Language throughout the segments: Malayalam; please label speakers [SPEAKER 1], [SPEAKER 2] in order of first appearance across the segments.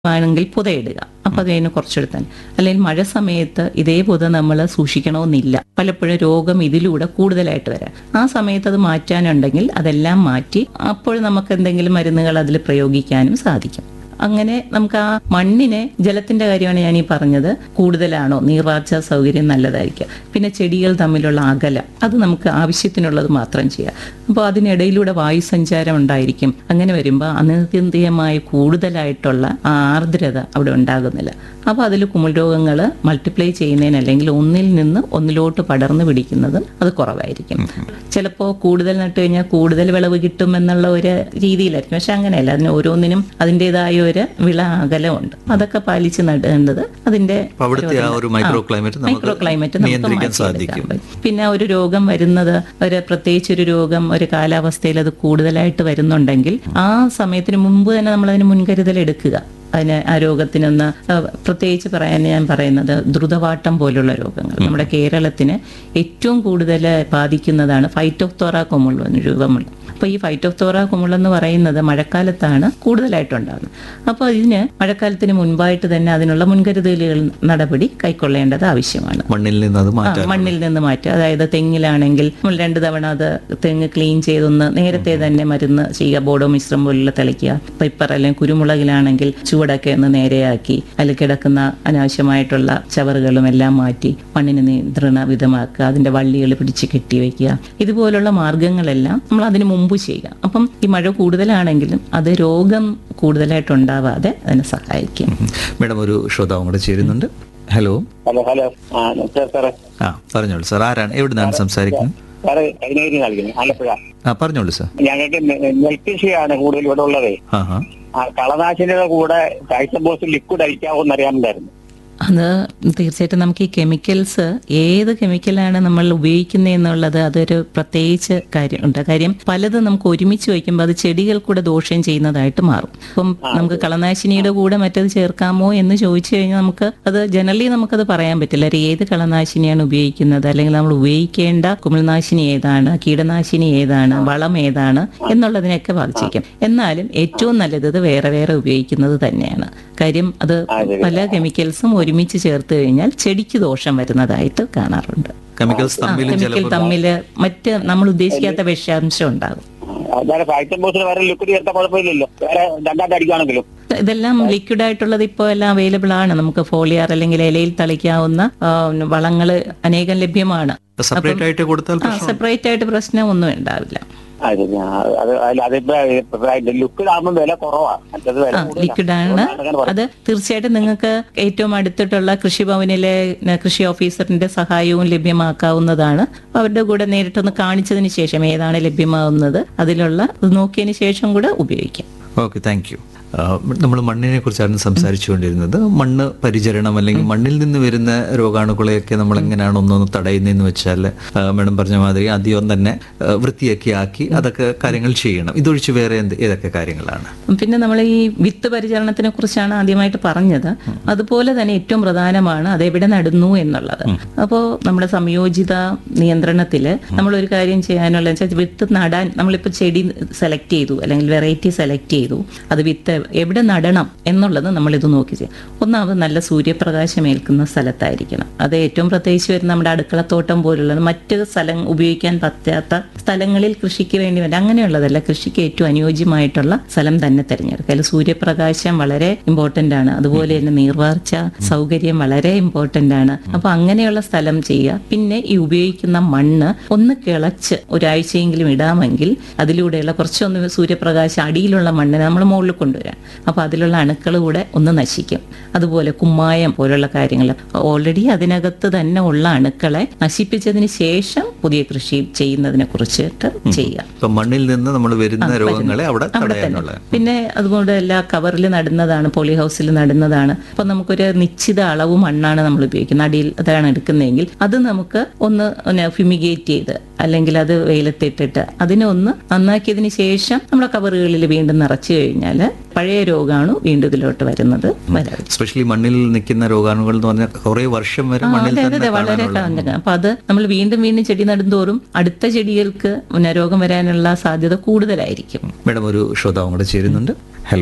[SPEAKER 1] ആണെങ്കിൽ പുതയിടുക അപ്പൊ അതിന് കുറച്ചെടുത്താൽ അല്ലെങ്കിൽ മഴ സമയത്ത് ഇതേ പുത നമ്മൾ സൂക്ഷിക്കണമെന്നില്ല പലപ്പോഴും രോഗം ഇതിലൂടെ കൂടുതലായിട്ട് വരാം ആ സമയത്ത് അത് മാറ്റാനുണ്ടെങ്കിൽ അതെല്ലാം മാറ്റി അപ്പോൾ നമുക്ക് എന്തെങ്കിലും മരുന്നുകൾ അതിൽ പ്രയോഗിക്കാനും സാധിക്കും അങ്ങനെ നമുക്ക് ആ മണ്ണിനെ ജലത്തിന്റെ കാര്യമാണ് ഞാൻ ഈ പറഞ്ഞത് കൂടുതലാണോ നീർവാർച്ച സൗകര്യം നല്ലതായിരിക്കുക പിന്നെ ചെടികൾ തമ്മിലുള്ള അകലം അത് നമുക്ക് ആവശ്യത്തിനുള്ളത് മാത്രം ചെയ്യാം അപ്പോൾ അതിനിടയിലൂടെ വായു സഞ്ചാരം ഉണ്ടായിരിക്കും അങ്ങനെ വരുമ്പോൾ അനിത്യന്തിയമായി കൂടുതലായിട്ടുള്ള ആ ആർദ്രത അവിടെ ഉണ്ടാകുന്നില്ല അപ്പോൾ അതിൽ കുമിൾ രോഗങ്ങൾ മൾട്ടിപ്ലൈ ചെയ്യുന്നതിന് അല്ലെങ്കിൽ ഒന്നിൽ നിന്ന് ഒന്നിലോട്ട് പടർന്നു പിടിക്കുന്നതും അത് കുറവായിരിക്കും ചിലപ്പോൾ കൂടുതൽ നട്ട് കഴിഞ്ഞാൽ കൂടുതൽ വിളവ് കിട്ടും എന്നുള്ള ഒരു രീതിയിലായിരിക്കും പക്ഷെ അങ്ങനെയല്ല അതിന് ഓരോന്നിനും അതിൻ്റെതായ ഒരു വിള അകലമുണ്ട് അതൊക്കെ പാലിച്ച് നടേണ്ടത് അതിന്റെ
[SPEAKER 2] അപ്പൊ അവിടുത്തെ ആ ഒരു മൈക്രോ ക്ലൈമറ്റ് നമുക്ക്
[SPEAKER 1] മൈക്രോ ക്ലൈമറ്റ് നമുക്ക്
[SPEAKER 2] നിയന്ത്രിക്കാൻ
[SPEAKER 1] മാറ്റിയെടുക്കാൻ
[SPEAKER 2] സാധിക്കും
[SPEAKER 1] പറ്റും. പിന്നെ ഒരു രോഗം വരുന്നത് ഒരു പ്രത്യേകിച്ച് ഒരു രോഗം ഒരു കാലാവസ്ഥയിൽ അത് കൂടുതലായിട്ട് വരുന്നുണ്ടെങ്കിൽ ആ സമയത്തിന് മുമ്പ് തന്നെ നമ്മൾ അതിന് മുൻകരുതൽ എടുക്കുക അതിന് ആ രോഗത്തിനൊന്ന് ആ, പ്രത്യേകിച്ച് പറയാൻ ഞാൻ പറയുന്നത് ദ്രുതവാട്ടം പോലുള്ള രോഗങ്ങൾ നമ്മുടെ കേരളത്തിന് ഏറ്റവും കൂടുതൽ ബാധിക്കുന്നതാണ് ഫൈറ്റോഫ്തോറ കൊമുള്ള രൂപമുള്ള അപ്പോൾ ഈ ഫൈറ്റോഫ്തോറ കൊമുള്ള എന്ന് പറയുന്നത് മഴക്കാലത്താണ് കൂടുതലായിട്ടുണ്ടാകുന്നത് അപ്പോൾ ഇതിന് മഴക്കാലത്തിന് മുൻപായിട്ട് തന്നെ അതിനുള്ള മുൻകരുതലുകൾ നടപടി കൈക്കൊള്ളേണ്ടത് ആവശ്യമാണ്
[SPEAKER 2] മണ്ണിൽ നിന്ന് അത്
[SPEAKER 1] ആ,
[SPEAKER 2] മാറ്റാൻ
[SPEAKER 1] മണ്ണിൽ നിന്ന് മാറ്റുക അതായത് തെങ്ങിലാണെങ്കിൽ നമ്മൾ രണ്ട് തവണ അത് തെങ്ങ് ക്ലീൻ ചെയ്തൊന്ന് നേരത്തെ തന്നെ മരുന്ന് ചെയ്യുക ബോഡോ മിശ്രം പോലുള്ള തെളിക്കുക പെപ്പർ അല്ലെങ്കിൽ കുരുമുളകിലാണെങ്കിൽ ചൂടൊക്കെ ഒന്ന് നേരെയാക്കി അതിൽ കിടക്കുന്ന അനാവശ്യമായിട്ടുള്ള ചവറുകളും എല്ലാം മാറ്റി മണ്ണിന് നിയന്ത്രണ വിധമാക്കുക അതിന്റെ വള്ളികൾ പിടിച്ച് കെട്ടി വയ്ക്കുക ഇതുപോലുള്ള മാർഗങ്ങളെല്ലാം നമ്മൾ അതിന് മുമ്പ് ചെയ്യുക അപ്പം ഈ മഴ കൂടുതലാണെങ്കിലും അത് രോഗം കൂടുതലായിട്ടുണ്ടാവാതെ അതിനെ സഹായിക്കും
[SPEAKER 2] മേഡം ഒരു ശ്രോതാവും കൂടെ ചേരുന്നുണ്ട് ഹലോ
[SPEAKER 3] ഹലോ ഹലോ ആ നമസ്കാരം സാറേ
[SPEAKER 2] ആ പറഞ്ഞോളൂ സാർ ആരാണ് എവിടെ നിന്നാണ് സംസാരിക്കുന്നത്
[SPEAKER 3] സാറ് കൈനഗിരി നൽകുന്നത് ആലപ്പുഴ
[SPEAKER 2] ആ പറഞ്ഞോളൂ സാർ
[SPEAKER 3] ഞങ്ങൾക്ക് നെൽകൃഷിയാണ് കൂടുതൽ ഇവിടെ ഉള്ളത്
[SPEAKER 2] ആ ഹാ
[SPEAKER 3] ആ കളനാശിനിയുടെ കൂടെ കാഴ്ച ബോസ് ലിക്വിഡ് അടിക്കാവോ എന്നറിയാമുണ്ടായിരുന്നു
[SPEAKER 1] അത് തീർച്ചയായിട്ടും നമുക്ക് ഈ കെമിക്കൽസ് ഏത് കെമിക്കലാണ് നമ്മൾ ഉപയോഗിക്കുന്നത് എന്നുള്ളത് അതൊരു പ്രത്യേകിച്ച് കാര്യമുണ്ട് കാര്യം പലതും നമുക്ക് ഒരുമിച്ച് വയ്ക്കുമ്പോൾ അത് ചെടികൾ കൂടെ ദോഷം ചെയ്യുന്നതായിട്ട് മാറും അപ്പം നമുക്ക് കളനാശിനിയുടെ കൂടെ മറ്റത് ചേർക്കാമോ എന്ന് ചോദിച്ചു കഴിഞ്ഞാൽ നമുക്ക് അത് ജനറലി നമുക്കത് പറയാൻ പറ്റില്ല ഒരു ഏത് കളനാശിനിയാണ് ഉപയോഗിക്കുന്നത് അല്ലെങ്കിൽ നമ്മൾ ഉപയോഗിക്കേണ്ട കുമിൾനാശിനി ഏതാണ് കീടനാശിനി ഏതാണ് വളം ഏതാണ് എന്നുള്ളതിനെയൊക്കെ ബാധിച്ചിരിക്കും എന്നാലും ഏറ്റവും നല്ലത് ഇത് വേറെ വേറെ ഉപയോഗിക്കുന്നത് തന്നെയാണ് കാര്യം അത് പല കെമിക്കൽസും ഒരുമിച്ച് ചേർത്ത് കഴിഞ്ഞാൽ ചെടിക്ക് ദോഷം വരുന്നതായിട്ട് കാണാറുണ്ട്
[SPEAKER 2] കെമിക്കൽസ് തമ്മിലും
[SPEAKER 1] കെമിക്കൽ
[SPEAKER 2] ചിലപ്പോൾ
[SPEAKER 1] തമ്മില് മറ്റ് നമ്മൾ ഉദ്ദേശിക്കാത്ത വിഷാംശം ഉണ്ടാകും
[SPEAKER 3] അതായത് കാഴ്ച ബോസിന് വേറെ ലിക്വിഡ് ചേർത്താൽ കുഴപ്പമില്ലല്ലോ വേറെ രണ്ടായിട്ട് അടിക്കുകയാണെങ്കിലും
[SPEAKER 1] ഇതെല്ലാം ലിക്വിഡ് ആയിട്ടുള്ളത് ഇപ്പോൾ എല്ലാം അവൈലബിൾ ആണ് നമുക്ക് ഫോളിയാർ അല്ലെങ്കിൽ ഇലയിൽ തളിക്കാവുന്ന വളങ്ങൾ അനേകം ലഭ്യമാണ്
[SPEAKER 2] സെപ്പറേറ്റ് ആയിട്ട് കൊടുത്താൽ
[SPEAKER 1] ആ സെപ്പറേറ്റ് ആയിട്ട് പ്രശ്നമൊന്നും ഉണ്ടാവില്ല
[SPEAKER 3] അത് ഞാൻ- അത് അതിൽ അതിപ്പോ ലിക്വിഡ് ആകുമ്പോൾ വില കുറവാണ് മറ്റത് വില കൂടുതലാണ്.
[SPEAKER 1] ലിക്വിഡ് ആണ്
[SPEAKER 3] അതുകൊണ്ടാണ് അങ്ങനെ പറയുന്നത്.
[SPEAKER 1] അത് തീർച്ചയായിട്ടും നിങ്ങൾക്ക് ഏറ്റവും അടുത്തിട്ടുള്ള കൃഷിഭവനിലെ ന- കൃഷി ഓഫീസറിന്റെ സഹായവും ലഭ്യമാക്കാവുന്നതാണ് അപ്പൊ അവരുടെ കൂടെ നേരിട്ടൊന്ന് കാണിച്ചതിന് ശേഷം ഏതാണ് ലഭ്യമാവുന്നത് അതിലുള്ള ഇത് നോക്കിയതിന് ശേഷം കൂടെ ഉപയോഗിക്കാം
[SPEAKER 2] ഓക്കെ താങ്ക് യു നമ്മൾ മണ്ണിനെ കുറിച്ചാണ് സംസാരിച്ചുകൊണ്ടിരുന്നത് മണ്ണ് പരിചരണം അല്ലെങ്കിൽ മണ്ണിൽ നിന്ന് വരുന്ന രോഗാണുക്കളെയൊക്കെ നമ്മൾ എങ്ങനെയാണ് ഒന്നൊന്ന് തടയുന്നതെന്ന് വെച്ചാൽ മേഡം പറഞ്ഞ മാതിരി ആദ്യം തന്നെ ആ, വൃത്തിയാക്കി ആക്കി അതൊക്കെ കാര്യങ്ങൾ ചെയ്യണം ഇതൊഴിച്ച് വേറെ എന്ത് ഏതൊക്കെ കാര്യങ്ങളാണ്
[SPEAKER 1] പിന്നെ നമ്മൾ ഈ വിത്ത് പരിചരണത്തിനെ കുറിച്ചാണ് ആദ്യമായിട്ട് പറഞ്ഞത് അതുപോലെ തന്നെ ഏറ്റവും പ്രധാനമാണ് അത് എവിടെ നടുന്നു എന്നുള്ളത് അപ്പോൾ നമ്മുടെ സംയോജിത നിയന്ത്രണത്തിൽ നമ്മൾ ഒരു കാര്യം ചെയ്യാനുള്ള വെച്ചാൽ വിത്ത് നടാൻ നമ്മളിപ്പോൾ ചെടി സെലക്ട് ചെയ്തു അല്ലെങ്കിൽ വെറൈറ്റി സെലക്ട് ചെയ്തു അത് വിത്ത് എവിടെ നടണം എന്നുള്ളത് നമ്മൾ ഇത് നോക്കി ചെയ്യാം ഒന്നാമത് നല്ല സൂര്യപ്രകാശം ഏൽക്കുന്ന സ്ഥലത്തായിരിക്കണം അത് ഏറ്റവും പ്രത്യേകിച്ച് വരുന്ന നമ്മുടെ അടുക്കളത്തോട്ടം പോലുള്ള മറ്റ് സ്ഥലം ഉപയോഗിക്കാൻ പറ്റാത്ത സ്ഥലങ്ങളിൽ കൃഷിക്ക് വേണ്ടി വരും അങ്ങനെയുള്ളതല്ല കൃഷിക്ക് ഏറ്റവും അനുയോജ്യമായിട്ടുള്ള സ്ഥലം തന്നെ തിരഞ്ഞെടുക്കുക അതിൽ സൂര്യപ്രകാശം വളരെ ഇമ്പോർട്ടന്റ് ആണ് അതുപോലെ തന്നെ നീർവാർച്ച സൗകര്യം വളരെ ഇമ്പോർട്ടന്റ് ആണ് അപ്പൊ അങ്ങനെയുള്ള സ്ഥലം ചെയ്യുക പിന്നെ ഈ ഉപയോഗിക്കുന്ന മണ്ണ് ഒന്ന് കിളച്ച് ഒരാഴ്ചയെങ്കിലും ഇടാമെങ്കിൽ അതിലൂടെയുള്ള കുറച്ചൊന്ന് സൂര്യപ്രകാശം അടിയിലുള്ള മണ്ണിനെ നമ്മൾ മുകളിൽ കൊണ്ടുവരാം അപ്പൊ അതിലുള്ള അണുക്കൾ കൂടെ ഒന്ന് നശിക്കും അതുപോലെ കുമ്മായം പോലുള്ള കാര്യങ്ങൾ ഓൾറെഡി അതിനകത്ത് തന്നെ ഉള്ള അണുക്കളെ നശിപ്പിച്ചതിന് ശേഷം പുതിയ കൃഷി ചെയ്യുന്നതിനെ കുറിച്ചിട്ട് ചെയ്യുക
[SPEAKER 2] ഇപ്പൊ മണ്ണിൽ നിന്ന് നമ്മൾ വരുന്ന രോഗങ്ങളെ അവിടെ
[SPEAKER 1] അവിടെ തന്നെ
[SPEAKER 2] തടയാനുള്ള
[SPEAKER 1] പിന്നെ അതുകൊണ്ട് എല്ലാ കവറിൽ നടുന്നതാണ് പോളി ഹൗസിൽ നടുന്നതാണ് അപ്പൊ നമുക്കൊരു നിശ്ചിത അളവ് മണ്ണാണ് നമ്മൾ ഉപയോഗിക്കുന്നത് അടിയിൽ അതാണ് എടുക്കുന്നതെങ്കിൽ അത് നമുക്ക് ഒന്ന് ഫ്യൂമിഗേറ്റ് ചെയ്ത് അല്ലെങ്കിൽ അത് വെയിലത്തിട്ടിട്ട് അതിനെ ഒന്ന് നന്നാക്കിയതിന് ശേഷം നമ്മുടെ കവറുകളിൽ വീണ്ടും നിറച്ചു കഴിഞ്ഞാൽ പഴയ രോഗാണു വീണ്ടും ഇതിലോട്ട് വരുന്നത് വരാതെ
[SPEAKER 2] സ്പെഷ്യലി മണ്ണിൽ നിൽക്കുന്ന രോഗാണുകൾ എന്ന് പറഞ്ഞാൽ കുറെ വർഷം വരെ
[SPEAKER 1] ആ,
[SPEAKER 2] മണ്ണിൽ
[SPEAKER 1] അതെ അതെ
[SPEAKER 2] തന്നെ
[SPEAKER 1] അതെ വളരെ
[SPEAKER 2] കാണാനുള്ള
[SPEAKER 1] കാണുക അപ്പൊ അത് നമ്മൾ വീണ്ടും വീണ്ടും ചെടി നടുന്തോറും അടുത്ത ചെടികൾക്ക് പിന്നെ രോഗം വരാനുള്ള സാധ്യത കൂടുതലായിരിക്കും
[SPEAKER 2] മേഡം ഒരു ശ്രോതാവും കൂടെ ചേരുന്നുണ്ട് ഹലോ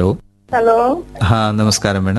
[SPEAKER 4] ഹലോ
[SPEAKER 2] ആ നമസ്കാരം മേഡം